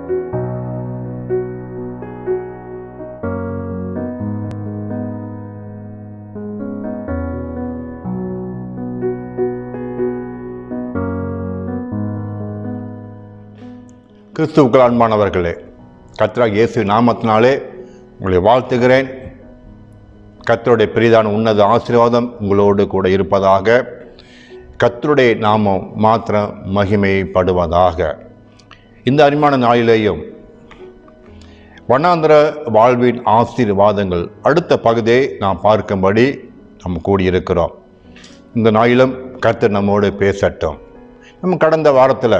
கிறிஸ்துவுக்கள் அன்பானவர்களே கர்த்தராக இயேசு நாமத்தினாலே உங்களை வாழ்த்துகிறேன் கர்த்தருடைய பெரிதான உன்னத ஆசீர்வாதம் உங்களோடு கூட இருப்பதாக கர்த்தருடைய நாமம் மாத்திரம் மகிமைப்படுவதாக இந்த அருமையான நாளிலேயும் வண்ணாந்திர வாழ்வின் ஆசீர்வாதங்கள் அடுத்த பகுதியை நாம் பார்க்கும்படி நாம் கூடியிருக்கிறோம் இந்த நாளிலும் கர்த்தர் நம்மோடு பேசட்டும் நம்ம கடந்த வாரத்தில்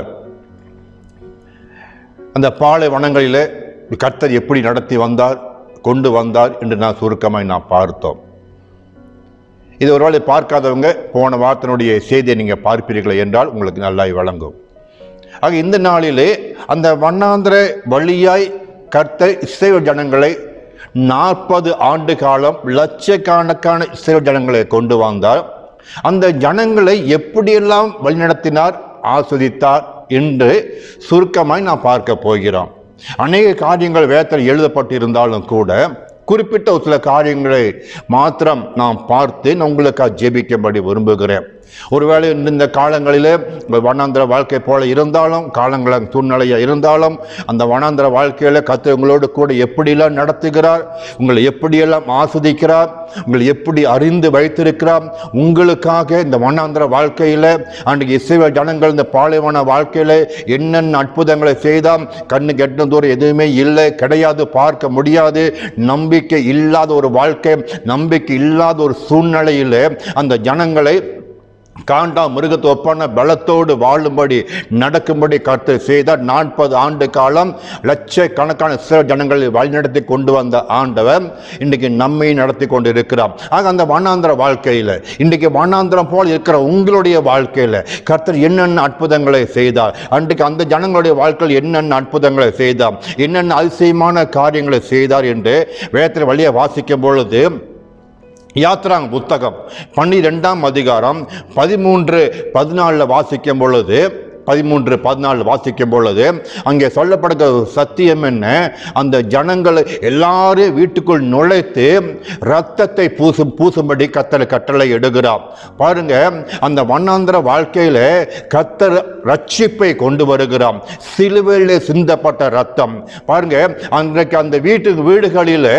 அந்த பாலை வனங்களிலே கர்த்தர் எப்படி நடத்தி வந்தார் கொண்டு வந்தார் என்று நான் சுருக்கமாய் நான் பார்த்தோம் இது ஒருவேளை பார்க்காதவங்க போன வார்த்தனுடைய செய்தியை நீங்கள் பார்ப்பீர்கள் என்றால் உங்களுக்கு நல்லா வழங்கும் ஆக இந்த நாளிலே அந்த வண்ணாந்திர வழியாய் கர்த்தர் இஸ்ரேல் ஜனங்களை நாற்பது ஆண்டு காலம் லட்சக்கணக்கான இஸ்ரேல் ஜனங்களை கொண்டு வந்தார் அந்த ஜனங்களை எப்படியெல்லாம் வழிநடத்தினார் ஆஸ்வதித்தார் என்று சுருக்கமாய் நாம் பார்க்க போகிறோம் அநேக காரியங்கள் வேதத்தில் எழுதப்பட்டு இருந்தாலும் கூட குறிப்பிட்ட ஒரு சில காரியங்களை மாத்திரம் நாம் பார்த்து நான் உங்களுக்காக ஜெபிக்கும்படி விரும்புகிறேன் ஒருவேளை இந்த காலங்களிலே உங்கள் வனாந்திர வாழ்க்கை போல இருந்தாலும் காலங்கள சூழ்நிலையாக இருந்தாலும் அந்த வனாந்திர வாழ்க்கையில் கத்து உங்களோடு கூட எப்படியெல்லாம் நடத்துகிறார் உங்களை எப்படியெல்லாம் ஆஸ்வதிக்கிறார் உங்களை எப்படி அறிந்து வைத்திருக்கிறார் உங்களுக்காக இந்த வனாந்திர வாழ்க்கையில் அன்றைக்கு இசைவ ஜனங்கள் இந்த பாலைவன வாழ்க்கையில் என்னென்ன அற்புதங்களை செய்தால் கண்ணு கெட்ட தூரம் எதுவுமே இல்லை கிடையாது பார்க்க முடியாது நம்பிக்கை இல்லாத ஒரு வாழ்க்கை நம்பிக்கை இல்லாத ஒரு சூழ்நிலையில் அந்த ஜனங்களை காண்டா மிருகத்தை ஒப்பான பலத்தோடு வாழும்படி நடக்கும்படி கருத்து செய்தார் நாற்பது ஆண்டு காலம் லட்சக்கணக்கான சில ஜனங்களை வழிநடத்தி கொண்டு வந்த ஆண்டவர் இன்றைக்கு நம்மை நடத்தி கொண்டு இருக்கிறார் ஆக அந்த வண்ணாந்திர வாழ்க்கையில் இன்றைக்கு வண்ணாந்திரம் போல் இருக்கிற உங்களுடைய வாழ்க்கையில் கர்த்தர் என்னென்ன அற்புதங்களை செய்தார் அன்றைக்கு அந்த ஜனங்களுடைய வாழ்க்கையில் என்னென்ன அற்புதங்களை செய்தார் என்னென்ன அதிசயமான காரியங்களை செய்தார் என்று வேதத்தில் வழியை வாசிக்கும் பொழுது யாத்ராங் புத்தகம் பன்னிரெண்டாம் அதிகாரம் பதிமூன்று பதினாலில் வாசிக்கும் பொழுது பதிமூன்று பதினாலு வாசிக்கும் பொழுது அங்கே சொல்லப்படுகிற ஒரு சத்தியம் என்ன அந்த ஜனங்களை எல்லாரும் வீட்டுக்குள் நுழைத்து ரத்தத்தை பூசும் பூசும்படி கத்தர் கட்டளை எடுகிறார் பாருங்க அந்த வண்ணாந்திர வாழ்க்கையில கத்தர் ரட்சிப்பை கொண்டு வருகிறார் சிலுவையில் சிந்தப்பட்ட ரத்தம் பாருங்க அன்றைக்கு அந்த வீட்டு வீடுகளில்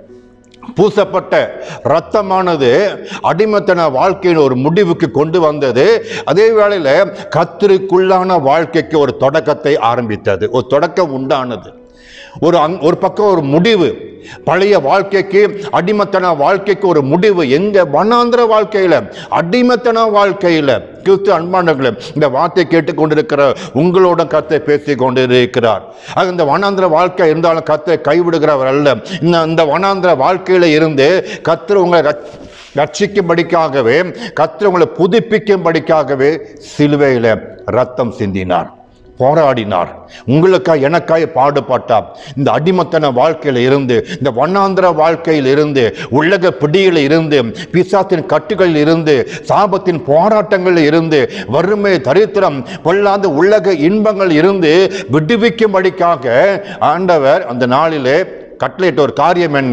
பூசப்பட்ட இரத்தமானது அடிமத்தன வாழ்க்கையின் ஒரு முடிவுக்கு கொண்டு வந்தது அதே வேளையில் கத்திரிக்குள்ளான வாழ்க்கைக்கு ஒரு தொடக்கத்தை ஆரம்பித்தது ஒரு தொடக்கம் உண்டானது ஒரு அங் ஒரு பக்கம் ஒரு முடிவு பழைய வாழ்க்கைக்கு அடிமத்தன வாழ்க்கைக்கு ஒரு முடிவு எங்க வண்ணாந்திர வாழ்க்கையில அடிமத்தன வாழ்க்கையில கிறிஸ்து அன்பானவர்களே இந்த வார்த்தை கேட்டுக்கொண்டிருக்கிற உங்களோட கத்தை பேசி கொண்டிருக்கிறார் ஆக இந்த வண்ணாந்திர வாழ்க்கை இருந்தாலும் கத்தை கைவிடுகிறவர் அல்ல இந்த இந்த வண்ணாந்திர வாழ்க்கையில இருந்து கத்திர உங்களை ரட்ச- ரட்சிக்கும்படிக்காகவே கத்திர உங்களை புதுப்பிக்கும்படிக்காகவே சிலுவையில ரத்தம் சிந்தினார் போராடினார் உங்களுக்காய் எனக்காய் பாடுபட்டார் இந்த அடிமத்தன வாழ்க்கையில இருந்து இந்த வண்ணாந்திர வாழ்க்கையில் இருந்து உலக பிடியில் இருந்து பிசாத்தின் கட்டுகளில் இருந்து சாபத்தின் போராட்டங்களில் இருந்து வறுமை தரித்திரம் பொல்லாத உலக இன்பங்கள் இருந்து விடுவிக்கும்படிக்காக ஆண்டவர் அந்த நாளிலே கட்டளையிட்ட ஒரு காரியம் என்ன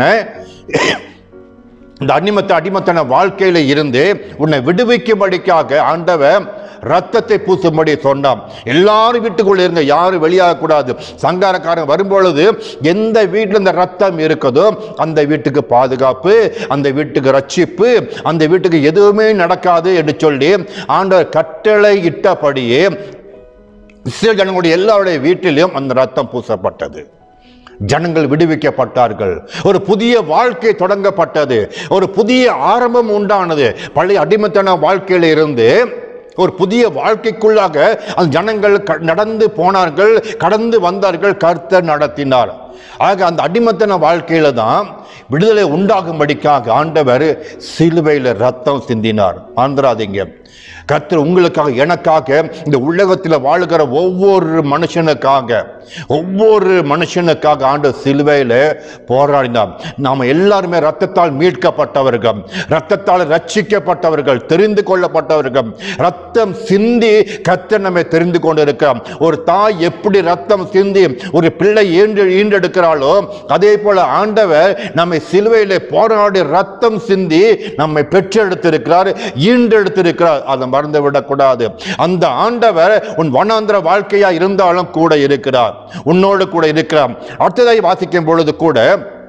இந்த அடிமத்த அடிமத்தன வாழ்க்கையில இருந்து உன்னை விடுவிக்கும்படிக்காக ஆண்டவர் ரத்தத்தை பூசும்படி சொன்னான் எல்லாரும் வீட்டுக்குள்ள இருங்க யாரும் வெளியாகக்கூடாது சங்காரக்காரன் வரும்பொழுது எந்த வீட்டில் இந்த ரத்தம் இருக்குதோ அந்த வீட்டுக்கு பாதுகாப்பு அந்த வீட்டுக்கு ரட்சிப்பு அந்த வீட்டுக்கு எதுவுமே நடக்காது என்று சொல்லி ஆண்டவர் கட்டளை இட்டபடியே இஸ்ரேல் ஜனங்களுடைய எல்லாருடைய வீட்டிலும் அந்த ரத்தம் பூசப்பட்டது ஜனங்கள் விடுவிக்கப்பட்டார்கள் ஒரு புதிய வாழ்க்கை தொடங்கப்பட்டது ஒரு புதிய ஆரம்பம் உண்டானது பழைய அடிமைத்தன வாழ்க்கையில இருந்து ஒரு புதிய வாழ்க்கைக்குள்ளாக அந்த ஜனங்கள் க- நடந்து போனார்கள் கடந்து வந்தார்கள் கர்த்தர் நடத்தினார் ஆக அந்த அடிமத்தன வாழ்க்கையில தான் விடுதலை உண்டாகும்படிக்காக ஆண்டவர் சிலுவையில் ரத்தம் சிந்தினார் மறந்துடாதீங்க கர்த்தர் உங்களுக்காக எனக்காக இந்த உலகத்தில் வாழுகிற ஒவ்வொரு மனுஷனுக்காக ஒவ்வொரு மனுஷனுக்காக ஆண்டு சிலுவையில் போராடினார் நாம் எல்லாருமே ரத்தத்தால் மீட்கப்பட்டவர்கள் ரத்தத்தால் ரட்சிக்கப்பட்டவர்கள் தெரிந்து கொள்ளப்பட்டவர்கள் ரத்தம் சிந்தி கர்த்தர் நம்மை தெரிந்து கொண்டு இருக்கிறார் ஒரு தாய் எப்படி ரத்தம் சிந்தி ஒரு பிள்ளை ஈண்டு ஈண்டெடுக்கிறாளோ அதே போல ஆண்டவர் நம்மை சிலுவையில் போராடி ரத்தம் சிந்தி நம்மை பெற்றெடுத்திருக்கிறார் ஈண்டெடுத்திருக்கிறார் அதை மறந்து விடக்கூடாது அந்த ஆண்டவர் உன் வனாந்திர வாழ்க்கையா இருந்தாலும் கூட இருக்கிறார் உன்னோடு கூட இருக்கிறார் அடுத்ததை வாசிக்கும் பொழுது கூட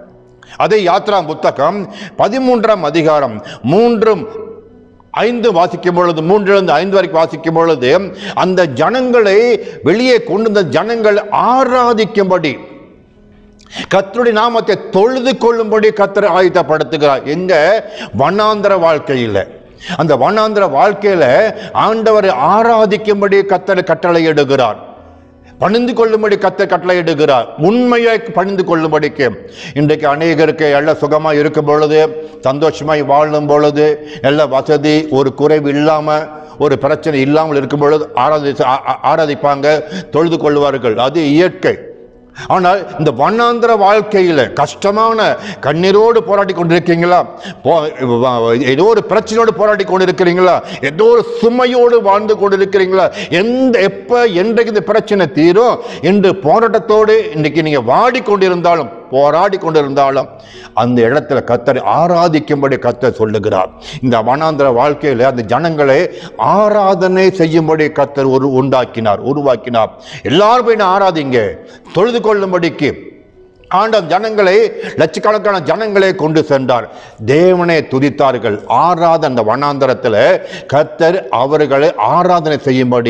அதே யாத்ரா புத்தகம் பதிமூன்றாம் அதிகாரம் மூன்றும் ஐந்து வாசிக்கும் பொழுது மூன்றிலிருந்து ஐந்து வரைக்கும் வாசிக்கும் பொழுது அந்த ஜனங்களை வெளியே கொண்டு வந்த ஜனங்கள் ஆராதிக்கும்படி கர்த்தருடைய நாமத்தை தொழுது கொள்ளும்படி கத்தர் ஆயுதப்படுத்துகிறார் எங்க வண்ணாந்திர வாழ்க்கையில் அந்த வண்ணாந்திர வாழ்க்கையில ஆண்டவரை ஆராதிக்கும்படி கத்தர் கட்டளையிடுகிறார் பணிந்து கொள்ளும்படி கத்தர் கட்டளையிடுகிறார் உண்மையை பணிந்து கொள்ளும்படிக்கு இன்றைக்கு அநேகருக்கு எல்லாம் சுகமா இருக்கும் பொழுது சந்தோஷமாய் வாழும் பொழுது நல்ல வசதி ஒரு குறைவு இல்லாம ஒரு பிரச்சனை இல்லாமல் இருக்கும் பொழுது ஆராதி ஆ- ஆ- ஆராதிப்பாங்க தொழுது கொள்வார்கள் அது இயற்கை ஆனால் இந்த வண்ணாந்திர வாழ்க்கையில் கஷ்டமான கண்ணீரோடு போராடி கொண்டிருக்கீங்களா போ- ஏதோ ஒரு பிரச்சனையோடு போராடி கொண்டிருக்கிறீங்களா ஏதோ ஒரு சுமையோடு வாழ்ந்து கொண்டிருக்கிறீங்களா எந்த எப்ப என்றைக்கு இந்த பிரச்சனை தீரும் என்று போராட்டத்தோடு இன்னைக்கு நீங்க வாடி கொண்டிருந்தாலும் போராடி கொண்டிருந்தாலும் அந்த இடத்துல கத்தரை ஆராதிக்கும்படி கத்தர் சொல்லுகிறார் இந்த வனாந்திர வாழ்க்கையில அந்த ஜனங்களை ஆராதனை செய்யும்படி கத்தர் ஒரு உண்டாக்கினார் உருவாக்கினார் எல்லாரும் போய் ஆராதிங்க தொழுது கொள்ளும்படிக்கு ஆண்ட ஜனங்களை லட்சக்கணக்கான ஜனங்களை கொண்டு சென்றார் தேவனை துதித்தார்கள் ஆராத அந்த வனாந்தரத்தில் கத்தர் அவர்களை ஆராதனை செய்யும்படி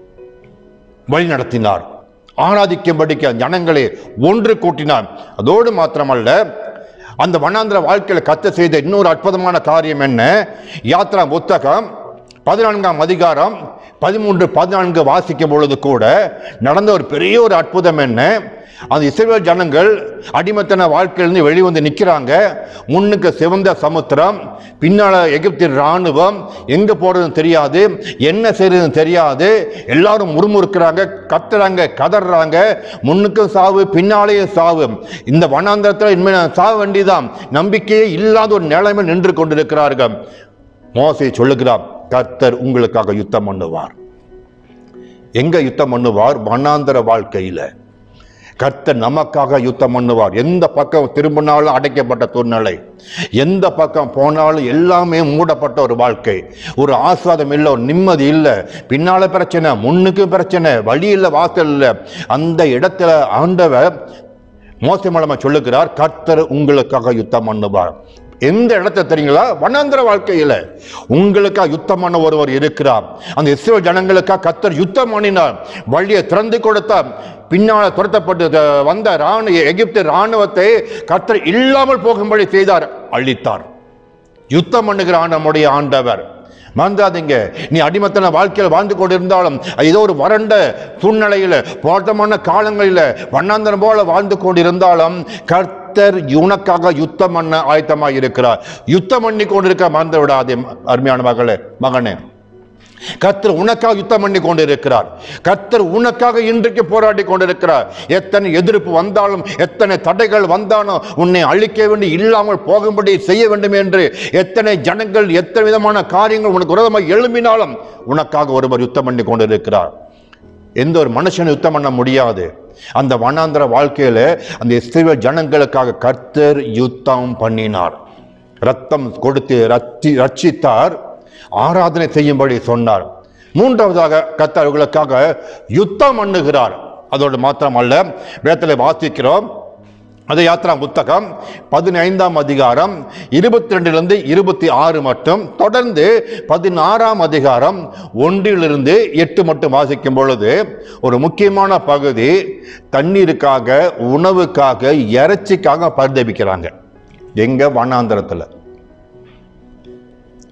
வழி நடத்தினார் ஆராதிக்கும்படிக்கு அந்த ஜனங்களை ஒன்று கூட்டினார் அதோடு மாத்திரமல்ல அந்த வனாந்திர வாழ்க்கையில் கத்த செய்த இன்னொரு அற்புதமான காரியம் என்ன யாத்ரா புத்தகம் பதினான்காம் அதிகாரம் பதிமூன்று பதினான்கு வாசிக்கும் பொழுது கூட நடந்த ஒரு பெரிய ஒரு அற்புதம் என்ன அந்த இஸ்ரவேல் ஜனங்கள் அடிமத்தன வாழ்க்கையிலிருந்து வெளிவந்து நிற்கிறாங்க முன்னுக்கு சிவந்த சமுத்திரம் பின்னால எகிப்தின் இராணுவம் எங்க போறதுன்னு தெரியாது என்ன செய்யறதுன்னு தெரியாது எல்லாரும் முறுமுறுக்கிறாங்க கத்துறாங்க கதறாங்க முன்னுக்கும் சாவு பின்னாலேயும் சாவு இந்த வனாந்தரத்தில் இனிமே நான் சாக வேண்டியதான் நம்பிக்கையே இல்லாத ஒரு நிலைமை நின்று கொண்டிருக்கிறார்கள் மோசை சொல்லுகிறார் கர்த்தர் உங்களுக்காக யுத்தம் பண்ணுவார் எங்க யுத்தம் பண்ணுவார் வனாந்தர வாழ்க்கையில கர்த்தர் நமக்காக யுத்தம் பண்ணுவார் எந்த பக்கம் திரும்பினாலும் அடைக்கப்பட்ட சூழ்நிலை எந்த பக்கம் போனாலும் எல்லாமே மூடப்பட்ட ஒரு வாழ்க்கை ஒரு ஆஸ்வாதம் இல்லை ஒரு நிம்மதி இல்லை பின்னால பிரச்சனை முன்னுக்கு பிரச்சனை வழி இல்லை வாசல் இல்லை அந்த இடத்துல ஆண்டவர் மோசை மூலமா சொல்லுகிறார் கர்த்தர் உங்களுக்காக யுத்தம் பண்ணுவார் எந்த இடத்த தெரியுங்களா வனாந்திர வாழ்க்கையில உங்களுக்காக யுத்தம் பண்ண ஒருவர் இருக்கிறார் அந்த இஸ்ரேல் ஜனங்களுக்காக கர்த்தர் யுத்தம் பண்ணினார் வழியை திறந்து கொடுத்தார் பின்னால் துரத்தப்பட்டு த- வந்த ராணுவ எகிப்து ராணுவத்தை கர்த்தர் இல்லாமல் போகும்படி செய்தார் அழித்தார் யுத்தம் பண்ணுகிற நம்முடைய ஆண்டவர் மறந்துடாதீங்க நீ அடிமத்தன வாழ்க்கையில் வாழ்ந்து கொண்டிருந்தாலும் ஏதோ ஒரு வறண்ட சூழ்நிலையில் போட்டமான காலங்களில் வண்ணாந்தரம் போல வாழ்ந்து கொண்டிருந்தாலும் கர்த்தர் உனக்காக யுத்தம் பண்ண ஆயத்தமாக இருக்கிறார் யுத்தம் பண்ணி கொண்டிருக்க மறந்து விடாதே அருமையான மகளே மகனே கர்த்தர் உனக்காக யுத்தம் பண்ணி கொண்டிருக்கிறார் கர்த்தர் உனக்காக இன்றைக்கு போராடி கொண்டிருக்கிறார் எத்தனை எதிர்ப்பு வந்தாலும் எத்தனை தடைகள் வந்தாலும் உன்னை அழிக்க வேண்டி இல்லாமல் போகும்படி செய்ய வேண்டும் என்று எத்தனை ஜனங்கள் எத்தனை விதமான காரியங்கள் உனக்கு விரோதமாக எழும்பினாலும் உனக்காக ஒருவர் யுத்தம் பண்ணி கொண்டிருக்கிறார் எந்த ஒரு மனுஷனும் யுத்தம் பண்ண முடியாது அந்த வனாந்திர வாழ்க்கையில அந்த இஸ்ரேல் ஜனங்களுக்காக கர்த்தர் யுத்தம் பண்ணினார் ரத்தம் கொடுத்து ரத்தி ரட்சித்தார் ஆராதனை செய்யும்படி சொன்னார் மூன்றாவதாக கர்த்தர் அவர்களுக்காக யுத்தம் பண்ணுகிறார் அதோடு மாத்திரமல்ல வேதத்தில் வாசிக்கிறோம் அது யாத்ரா புத்தகம் பதினைந்தாம் அதிகாரம் இருபத்தி ரெண்டிலிருந்து இருபத்தி ஆறு மட்டும் தொடர்ந்து பதினாறாம் அதிகாரம் ஒன்றிலிருந்து எட்டு மட்டும் வாசிக்கும் பொழுது ஒரு முக்கியமான பகுதி தண்ணீருக்காக உணவுக்காக இறைச்சிக்காக பரிதபிக்கிறாங்க எங்க வண்ணாந்திரத்தில்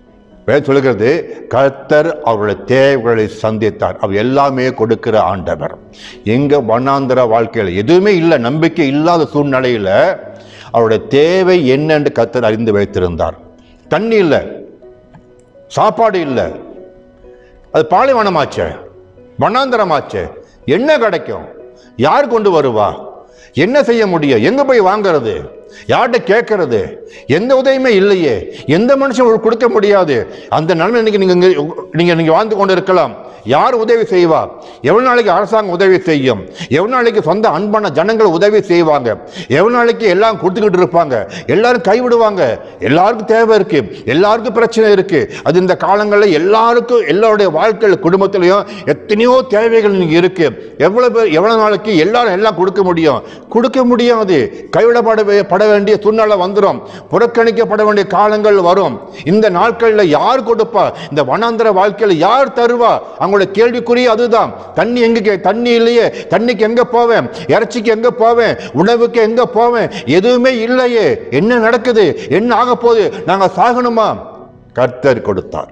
வேறு சொல்லுகிறது கர்த்தர் அவருடைய தேவைகளை சந்தித்தார் அவர் எல்லாமே கொடுக்கிற ஆண்டவர் எங்க வண்ணாந்திர வாழ்க்கையில் எதுவுமே இல்லை நம்பிக்கை இல்லாத சூழ்நிலையில அவருடைய தேவை என்னன்னு கர்த்தர் அறிந்து வைத்திருந்தார் தண்ணி இல்லை சாப்பாடு இல்லை அது பாலைவனமாச்சே வண்ணாந்தரமாச்சே என்ன கிடைக்கும் யார் கொண்டு வருவா என்ன செய்ய முடியும் எங்க போய் வாங்குறது யார்கிட்ட கேட்கறது எந்த உதவியுமே இல்லையே எந்த மனுஷன் உங்களுக்கு கொடுக்க முடியாது அந்த நிலைமை இன்னைக்கு நீங்க இங்க- நீங்க நீங்க வாழ்ந்து கொண்டு இருக்கலாம் யார் உதவி செய்வா எவ்வளவு நாளைக்கு அரசாங்கம் உதவி செய்யும் எவ்வளவு நாளைக்கு சொந்த அன்பான ஜனங்கள் உதவி செய்வாங்க எவ்வளவு நாளைக்கு எல்லாம் கொடுத்துக்கிட்டு இருப்பாங்க எல்லாரும் கைவிடுவாங்க எல்லாருக்கும் தேவை இருக்கு எல்லாருக்கும் பிரச்சனை இருக்கு அது இந்த காலங்களில் எல்லாருக்கும் எல்லாருடைய வாழ்க்கையில் குடும்பத்திலையும் எத்தனையோ தேவைகள் இன்னைக்கு இருக்கு எவ்வளவு பேர் எவ்வளவு நாளைக்கு எல்லாரும் எல்லாம் கொடுக்க முடியும் கொடுக்க முடியாது கைவிடப்பட வே- பட வேண்டிய சூழ்நிலை வந்துடும் புறக்கணிக்கப்பட வேண்டிய காலங்கள் வரும் இந்த நாட்களில் யார் கொடுப்பா இந்த வனாந்திர வாழ்க்கையில் யார் தருவா அவங்களுடைய கேள்விக்குரிய அதுதான் தண்ணி எங்க கே- தண்ணி இல்லையே தண்ணிக்கு எங்க போவேன் இறைச்சிக்கு எங்க போவேன் உணவுக்கு எங்க போவேன் எதுவுமே இல்லையே என்ன நடக்குது என்ன ஆக போகுது நாங்க சாகணுமா கர்த்தர் கொடுத்தார்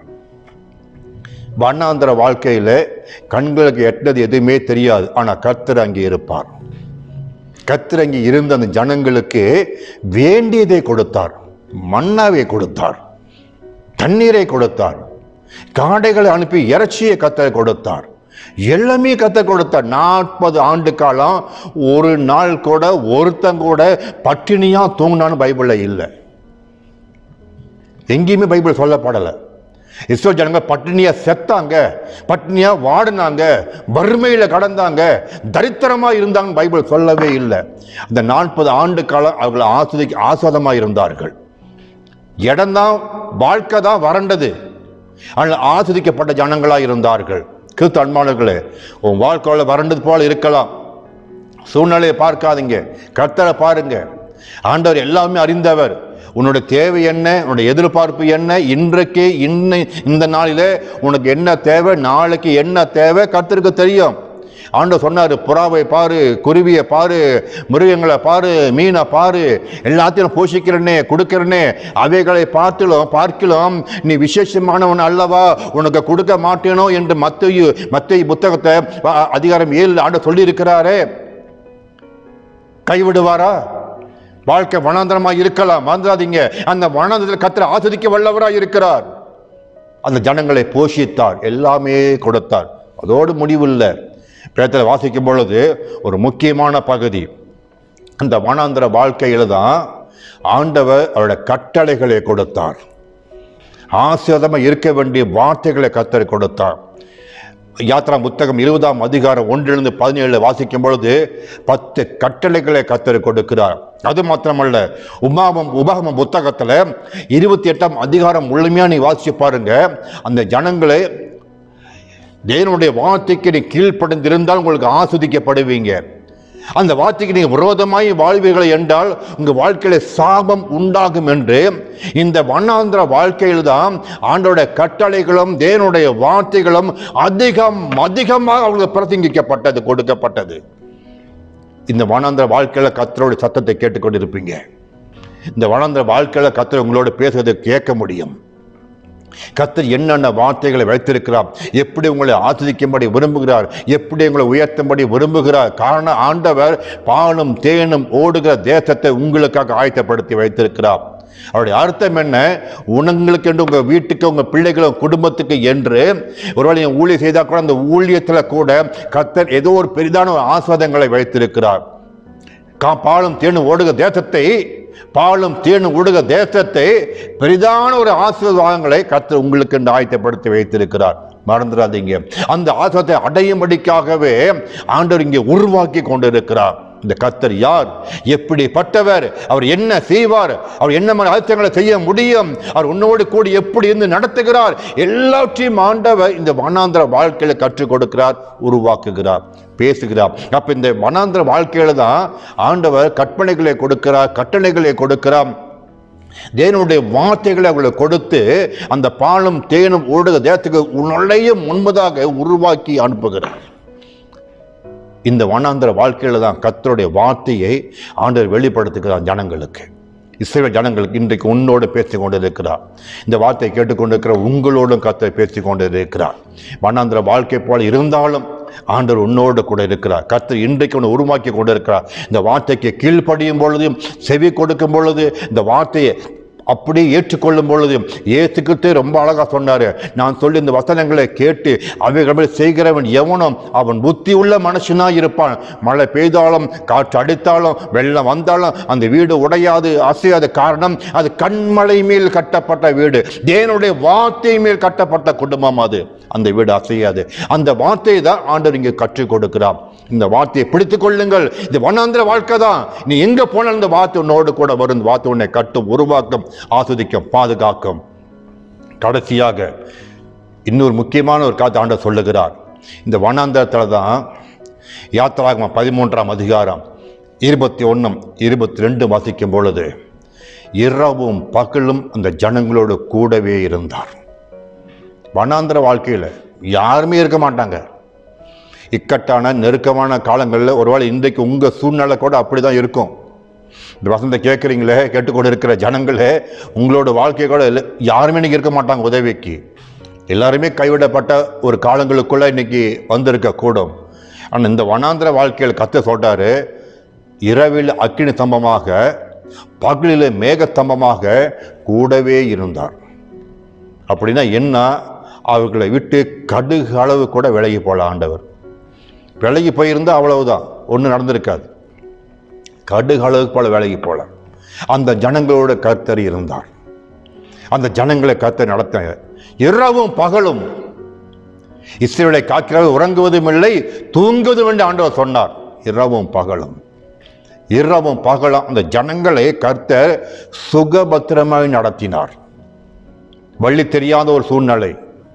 வண்ணாந்திர வாழ்க்கையில கண்களுக்கு எட்டது எதுவுமே தெரியாது ஆனா கர்த்தர் அங்கே இருப்பார் கர்த்தர் அங்கே இருந்த அந்த ஜனங்களுக்கு வேண்டியதை கொடுத்தார் மன்னாவை கொடுத்தார் தண்ணீரை கொடுத்தார் காடைகளை அனுப்பி இறைச்சியை கத்த கொடுத்தார் எல்லாமே கத்த கொடுத்தார் நாற்பது ஆண்டு காலம் ஒரு நாள் கூட ஒருத்தன் கூட பட்டினியா தூங்கினான்னு பைபிள்ல இல்லை எங்கேயுமே பைபிள் சொல்லப்படலை இஸ்ரோ ஜனங்க பட்டினியா செத்தாங்க பட்டினியா வாடினாங்க வறுமையில கடந்தாங்க தரித்திரமா இருந்தாங்க பைபிள் சொல்லவே இல்லை அந்த நாற்பது ஆண்டு காலம் அவர்கள் ஆஸ்வதி ஆஸ்வாதமா இருந்தார்கள் இடம்தான் வாழ்க்கை தான் வறண்டது ஆனால் ஆஸ்வதிக்கப்பட்ட ஜனங்களா இருந்தார்கள் கிறிஸ்து அன்பாளர்களே உன் வாழ்க்கையில் வறண்டது போல இருக்கலாம் சூழ்நிலையை பார்க்காதீங்க கர்த்தரை பாருங்க ஆண்டவர் எல்லாமே அறிந்தவர் உன்னோட தேவை என்ன உன்னோட எதிர்பார்ப்பு என்ன இன்றைக்கு இன்ன இந்த நாளிலே உனக்கு என்ன தேவை நாளைக்கு என்ன தேவை கர்த்தருக்கு தெரியும் ஆண்டவர் சொன்னார் புறாவை பாரு குருவியை பாரு மிருகங்களை பாரு மீனை பாரு எல்லாத்தையும் போஷிக்கிறனே கொடுக்கிறனே அவைகளை பார்த்திலும் பார்க்கிலும் நீ விசேஷமானவன் அல்லவா உனக்கு கொடுக்க மாட்டேனோ என்று மத்திய மத்திய புத்தகத்தை அ- அதிகாரம் ஏழு ஆண்டு சொல்லியிருக்கிறாரே கைவிடுவாரா வாழ்க்கை வனாந்தரமா இருக்கலாம் மறந்துடாதீங்க அந்த வனாந்தரத்தில் கத்திர ஆஸ்வதிக்க வல்லவரா இருக்கிறார் அந்த ஜனங்களை போஷித்தார் எல்லாமே கொடுத்தார் அதோடு முடிவில்லை பேத்தில் வாசிக்கும் பொழுது ஒரு முக்கியமான பகுதி அந்த வனாந்தர வாழ்க்கையில தான் ஆண்டவர் அவருடைய கட்டளைகளை கொடுத்தார் ஆசிரியமா இருக்க வேண்டிய வார்த்தைகளை கத்தர் கொடுத்தார் யாத்ரா புத்தகம் இருபதாம் அதிகாரம் ஒன்றிலிருந்து பதினேழு வாசிக்கும் பொழுது பத்து கட்டளைகளை கத்தர் கொடுக்கிறார் அது மாத்திரமல்ல உமாபம் உபகம புத்தகத்துல இருபத்தி எட்டாம் அதிகாரம் முழுமையா நீ வாசிச்சு பாருங்க அந்த ஜனங்களை தேவனுடைய வார்த்தைக்கு நீ கீழ்ப்படைந்திருந்தால் உங்களுக்கு ஆஸ்வதிக்கப்படுவீங்க அந்த வார்த்தைக்கு நீங்க விரோதமாய் வாழ்வீர்கள் என்றால் உங்க வாழ்க்கையில சாபம் உண்டாகும் என்று இந்த வண்ணாந்திர வாழ்க்கையில் தான் ஆண்டோட கட்டளைகளும் தேவனுடைய வார்த்தைகளும் அதிகம் அதிகமாக அவங்களுக்கு பிரசங்கிக்கப்பட்டது கொடுக்கப்பட்டது இந்த வனாந்திர வாழ்க்கையில கத்தரோட சத்தத்தை கேட்டுக்கொண்டிருப்பீங்க இந்த வனாந்திர வாழ்க்கையில கத்தர் உங்களோட பேசுறதை கேட்க முடியும் கத்தர் என்னென்ன வார்த்தைகளை வைத்திருக்கிறார் எப்படி உங்களை ஆஸ்வதிக்கும்படி விரும்புகிறார் எப்படி உங்களை உயர்த்தும்படி விரும்புகிறார் காரணம் ஆண்டவர் பாலும் தேனும் ஓடுகிற தேசத்தை உங்களுக்காக ஆயத்தப்படுத்தி வைத்திருக்கிறார் அவருடைய அர்த்தம் என்ன உங்களுக்கு என்று உங்க வீட்டுக்கு உங்க பிள்ளைகளும் குடும்பத்துக்கு என்று ஒருவேளை நீங்க ஊழியம் செய்தால் கூட அந்த ஊழியத்துல கூட கத்தர் ஏதோ ஒரு பெரிதான ஒரு ஆஸ்வாதங்களை வைத்திருக்கிறார் கா பாலும் தேனும் ஓடுக தேசத்தை பாலும் தேனும் ஓடுக தேசத்தை பெரிதான ஒரு ஆசீர்வாதங்களை கர்த்தர் உங்களுக்கு என்று ஆயத்தப்படுத்தி வைத்திருக்கிறார் மறந்துடாதீங்க அந்த ஆசீர்வாதத்தை அடையும்படிக்காகவே ஆண்டவர் இங்கே உருவாக்கி கொண்டிருக்கிறார் இந்த கர்த்தர் யார் எப்படிப்பட்டவர் அவர் என்ன செய்வார் அவர் என்ன மாதிரி அழுத்தங்களை செய்ய முடியும் அவர் உன்னோடு கூடி எப்படி இருந்து நடத்துகிறார் எல்லாவற்றையும் ஆண்டவர் இந்த வனாந்திர வாழ்க்கையில கற்றுக் கொடுக்கிறார் உருவாக்குகிறார் பேசுகிறார் அப்ப இந்த வனாந்திர வாழ்க்கையில தான் ஆண்டவர் கற்பனைகளை கொடுக்கிறார் கட்டளைகளை கொடுக்கிறார் தேவனுடைய வார்த்தைகளை அவர்களுக்கு கொடுத்து அந்த பாலும் தேனும் ஓடுக தேசத்துக்கு நுழையும் முன்பதாக உருவாக்கி அனுப்புகிறார் இந்த வனாந்திர வாழ்க்கையில தான் கர்த்தருடைய வார்த்தையை ஆண்டவர் வெளிப்படுத்துகிறார் ஜனங்களுக்கு இஸ்ரேல் ஜனங்களுக்கு இன்றைக்கு உன்னோடு பேசிக் கொண்டிருக்கிறார் இந்த வார்த்தையை கேட்டுக்கொண்டிருக்கிற உங்களோடும் கத்தை பேசிக் கொண்டிருக்கிறார் வண்ணாந்திர வாழ்க்கை போல இருந்தாலும் ஆண்டவர் உன்னோடு கூட இருக்கிறார் கர்த்தர் இன்றைக்கு உன்னை உருவாக்கி கொண்டிருக்கிறார் இந்த வார்த்தைக்கு கீழ்ப்படியும் பொழுதும் செவி கொடுக்கும் பொழுது இந்த வார்த்தையை அப்படியே ஏற்றுக்கொள்ளும் பொழுது ஏற்றுக்கிட்டு ரொம்ப அழகா சொன்னாரு நான் சொல்லி இந்த வசனங்களை கேட்டு அவைகளை செய்கிறவன் எவனும் அவன் புத்தி உள்ள மனுஷனா இருப்பான் மழை பெய்தாலும் காற்று அடித்தாலும் வெள்ளம் வந்தாலும் அந்த வீடு உடையாது அசையாத காரணம் அது கண்மலை மேல் கட்டப்பட்ட வீடு தேவனுடைய வார்த்தை மேல் கட்டப்பட்ட குடும்பம் அது அந்த வீடு அசையாது அந்த வார்த்தையை தான் ஆண்டவர் இங்கே கற்றுக் கொடுக்கிறார் இந்த வார்த்தையை பிடித்துக் கொள்ளுங்கள் இது வண்ணாந்திர வாழ்க்கை தான் நீ எங்க போனாலும் இந்த வார்த்தை உன்னோடு கூட வரும் இந்த வார்த்தை உன்னை கட்டும் உருவாக்கும் ஆஸ்வதிக்கும் பாதுகாக்கும் கடைசியாக இன்னொரு முக்கியமான ஒரு காத்து ஆண்டவர் சொல்லுகிறார் இந்த வனாந்தரத்தில் தான் யாத்திராகம பதிமூன்றாம் அதிகாரம் இருபத்தி ஒன்றும் இருபத்தி ரெண்டு வாசிக்கும் பொழுது இரவும் பகலும் அந்த ஜனங்களோடு கூடவே இருந்தார் வனாந்திர வாழ்க்கையில் யாருமே இருக்க மாட்டாங்க இக்கட்டான நெருக்கமான காலங்களில் ஒருவேளை இன்றைக்கு உங்கள் சூழ்நிலை கூட அப்படி தான் இருக்கும் இந்த வசந்த கேட்குறீங்களே கேட்டுக்கொண்டு இருக்கிற ஜனங்களே உங்களோட வாழ்க்கை கூட இல்லை யாருமே இன்னைக்கு இருக்க மாட்டாங்க உதவிக்கு எல்லாருமே கைவிடப்பட்ட ஒரு காலங்களுக்குள்ள இன்னைக்கு வந்திருக்க கூடும் ஆனால் இந்த வனாந்திர வாழ்க்கையில் கத்த சொல்றாரு இரவில் அக்கினி ஸ்தம்பமாக பகலில் மேகஸ்தம்பமாக கூடவே இருந்தார் அப்படின்னா என்ன அவர்களை விட்டு கடுகு அளவு கூட விலகி போல ஆண்டவர் விலகி போயிருந்தா அவ்வளவுதான் ஒன்றும் நடந்திருக்காது கடுகு அளவுக்கு போல விலகி போல அந்த ஜனங்களோட கர்த்தர் இருந்தார் அந்த ஜனங்களை கர்த்தர் நடத்த இரவும் பகலும் இஸ்ரேலை காக்கிறது உறங்குவதும் இல்லை தூங்குவதும் என்று ஆண்டவர் சொன்னார் இரவும் பகலும் இரவும் பகலும் அந்த ஜனங்களை கர்த்தர் சுகபத்திரமாய் நடத்தினார் வழி தெரியாத ஒரு சூழ்நிலை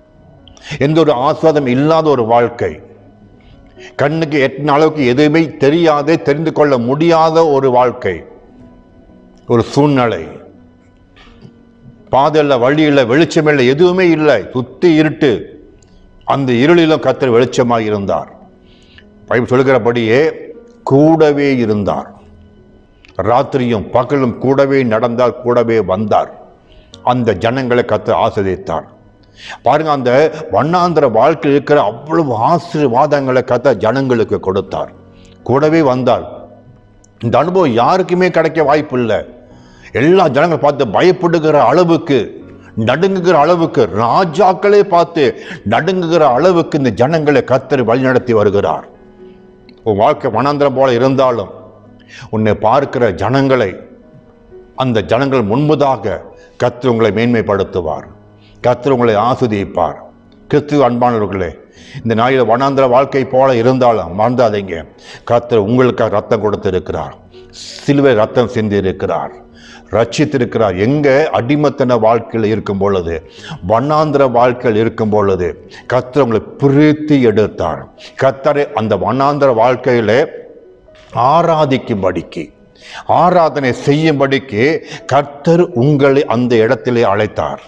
எந்த ஒரு ஆஸ்வாதம் இல்லாத ஒரு வாழ்க்கை கண்ணுக்கு எட்டின அளவுக்கு எதுவுமே தெரியாத தெரிந்து கொள்ள முடியாத ஒரு வாழ்க்கை ஒரு சூழ்நிலை பாதையில் வழியில் வெளிச்சம் இல்லை எதுவுமே இல்லை சுத்தி இருட்டு அந்த இருளிலும் கத்தர் வெளிச்சமாக இருந்தார் பைபிள் சொல்கிறபடியே கூடவே இருந்தார் ராத்திரியும் பகலும் கூடவே நடந்தால் கூடவே வந்தார் அந்த ஜனங்களை கத்து ஆசிரியத்தார் பாருங்க அந்த வண்ணாந்திர வாழ்க்கையில் இருக்கிற அவ்வளவு ஆசீர்வாதங்களை கத்த ஜனங்களுக்கு கொடுத்தார் கூடவே வந்தார் இந்த அனுபவம் யாருக்குமே கிடைக்க வாய்ப்பு இல்லை எல்லா ஜனங்கள் பார்த்து பயப்படுகிற அளவுக்கு நடுங்குகிற அளவுக்கு ராஜாக்களே பார்த்து நடுங்குகிற அளவுக்கு இந்த ஜனங்களை கத்தர் வழிநடத்தி வருகிறார் உன் வாழ்க்கை வனாந்திரம் போல இருந்தாலும் உன்னை பார்க்கிற ஜனங்களை அந்த ஜனங்கள் முன்பதாக கர்த்தர் உங்களை மேன்மைப்படுத்துவார் கர்த்தர் உங்களை ஆஸ்வதிப்பார் கிறிஸ்துவ அன்பானவர்களே இந்த நாளில் வனாந்திர வாழ்க்கை போல இருந்தாலும் மறந்தாதீங்க கர்த்தர் உங்களுக்காக ரத்தம் கொடுத்திருக்கிறார் சிலுவை ரத்தம் சிந்தி இருக்கிறார் ரட்சித்திருக்கிறார் எங்க அடிமத்தன வாழ்க்கையில் இருக்கும் பொழுது வண்ணாந்திர வாழ்க்கையில் இருக்கும் பொழுது கர்த்தர் உங்களை பிரித்து எடுத்தார் கர்த்தரை அந்த வண்ணாந்திர வாழ்க்கையிலே ஆராதிக்கும்படிக்கு ஆராதனை செய்யும்படிக்கு கர்த்தர் உங்களை அந்த இடத்திலே அழைத்தார்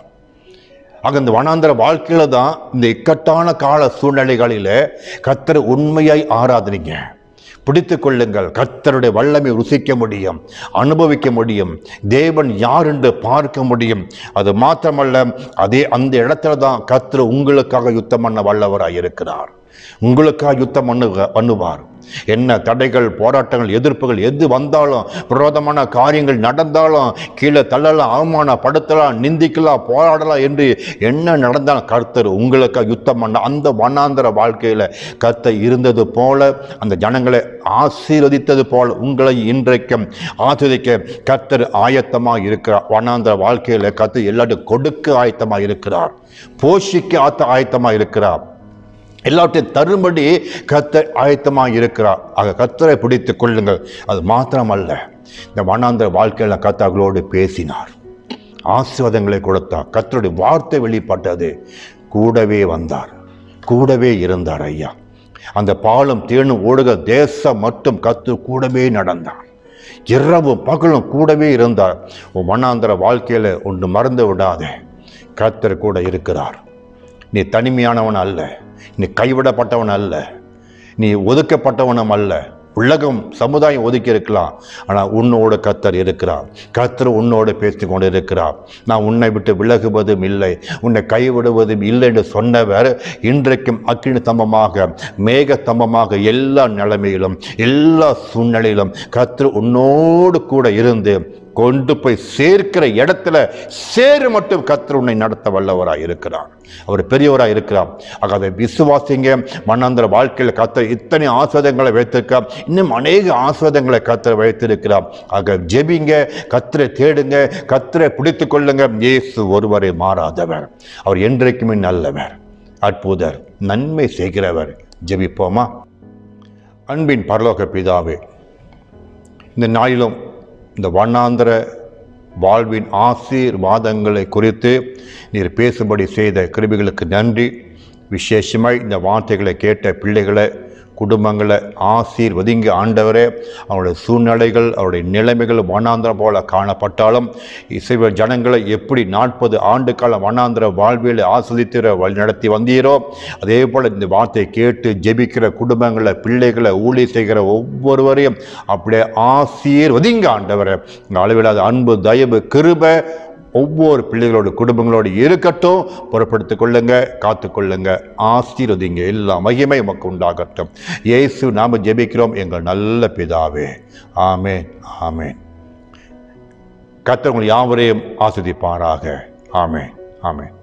ஆக இந்த வனாந்திர வாழ்க்கையில தான் இந்த இக்கட்டான கால சூழ்நிலைகளில் கர்த்தர் உண்மையாய் ஆராதனைங்க பிடித்து கொள்ளுங்கள் கர்த்தருடைய வல்லமை ருசிக்க முடியும் அனுபவிக்க முடியும் தேவன் யார் என்று பார்க்க முடியும் அது மாத்திரமல்ல அதே அந்த இடத்துல தான் கர்த்தர் உங்களுக்காக யுத்தம் பண்ண வல்லவராய் இருக்கிறார் உங்களுக்காக யுத்தம் பண்ணு பண்ணுவார் என்ன தடைகள் போராட்டங்கள் எதிர்ப்புகள் எது வந்தாலும் விரோதமான காரியங்கள் நடந்தாலும் கீழே தள்ளலாம் அவமானப்படுத்தலாம் நிந்திக்கலாம் போராடலாம் என்று என்ன நடந்தாலும் கர்த்தர் உங்களுக்காக யுத்தம் பண்ண அந்த வண்ணாந்திர வாழ்க்கையில் கர்த்தர் இருந்தது போல அந்த ஜனங்களை ஆசீர்வதித்தது போல உங்களை இன்றைக்கும் ஆஸ்வதிக்க கர்த்தர் ஆயத்தமாக இருக்கிறார் வண்ணாந்திர வாழ்க்கையில் கர்த்தர் எல்லாத்தையும் கொடுக்க ஆயத்தமாக இருக்கிறார் போஷிக்க ஆத்த ஆயத்தமாக இருக்கிறார் எல்லாவற்றையும் தரும்படி கத்தர் ஆயத்தமாக இருக்கிறார் ஆக கத்தரை பிடித்துக் கொள்ளுங்கள் அது மாத்திரமல்ல இந்த வண்ணாந்திர வாழ்க்கையில் கத்தர்களோடு பேசினார் ஆசீர்வாதங்களை கொடுத்தார் கத்தருடைய வார்த்தை வெளிப்பட்டது கூடவே வந்தார் கூடவே இருந்தார் ஐயா அந்த பாலும் தேனும் ஓடுக தேசம் மட்டும் கத்து கூடவே நடந்தார் இரவும் பகலும் கூடவே இருந்தார் உன் வண்ணாந்திர வாழ்க்கையில் ஒன்று மறந்து விடாதே கத்தர் கூட இருக்கிறார் நீ தனிமையானவன் அல்ல நீ கைவிடப்பட்டவன் அல்ல நீ ஒதுக்கப்பட்டவனும் அல்ல உலகம் சமுதாயம் ஒதுக்கி இருக்கலாம் ஆனால் உன்னோட கத்தர் இருக்கிறார் கத்தர் உன்னோடு பேசி கொண்டு இருக்கிறார் நான் உன்னை விட்டு விலகுவதும் இல்லை உன்னை கைவிடுவதும் இல்லை என்று சொன்னவர் இன்றைக்கும் அக்கினி தம்பமாக மேக தம்பமாக எல்லா நிலைமையிலும் எல்லா சூழ்நிலையிலும் கத்தர் உன்னோடு கூட இருந்து கொண்டு போய் சேர்க்கிற இடத்துல சேரு மட்டும் கத்தர் உன்னை நடத்த வல்லவராய் இருக்கிறார் அவர் பெரியவராய் இருக்கிறார் ஆக அதை விசுவாசிங்க மண்ணாந்திர வாழ்க்கையில் கத்தர் இத்தனை ஆஸ்வாதங்களை வைத்திருக்கார் இன்னும் அநேக ஆஸ்வாதங்களை கத்தர் வைத்திருக்கிறார் ஆக ஜெபிங்க கத்தரை தேடுங்க கத்தரை பிடித்து கொள்ளுங்க இயேசு ஒருவரை மாறாதவர் அவர் என்றைக்குமே நல்லவர் அற்புதர் நன்மை செய்கிறவர் ஜெபிப்போமா அன்பின் பரலோக பிதாவே இந்த நாளிலும் இந்த வண்ணாந்திர வாழ்வின் ஆசீர்வாதங்களை குறித்து நீர் பேசும்படி செய்த கிருபிகளுக்கு நன்றி விசேஷமாய் இந்த வார்த்தைகளை கேட்ட பிள்ளைகளை குடும்பங்களை ஆசீர்வதிங்க ஆண்டவரே அவருடைய சூழ்நிலைகள் அவருடைய நிலைமைகள் வண்ணாந்திரம் போல காணப்பட்டாலும் இசைவ ஜனங்களை எப்படி நாற்பது ஆண்டு கால வண்ணாந்திர வாழ்வியலை ஆஸ்வதித்திர வழி நடத்தி வந்தீரோ அதே போல் இந்த வார்த்தையை கேட்டு ஜெபிக்கிற குடும்பங்களை பிள்ளைகளை ஊழி செய்கிற ஒவ்வொருவரையும் அப்படியே ஆசீர்வதிங்க ஆண்டவரை உங்கள் அளவில்லாத அன்பு தயவு கிருபை ஒவ்வொரு பிள்ளைகளோட குடும்பங்களோடு இருக்கட்டும் புறப்படுத்திக் கொள்ளுங்க காத்துக்கொள்ளுங்க ஆசீர்வதிங்க எல்லா மகிமை உமக்கு உண்டாகட்டும் இயேசு நாம ஜெபிக்கிறோம் எங்கள் நல்ல பிதாவே ஆமென் ஆமென் கர்த்தர் உங்கள் யாவரையும் ஆஸ்வதிப்பாராக ஆமென் ஆமென்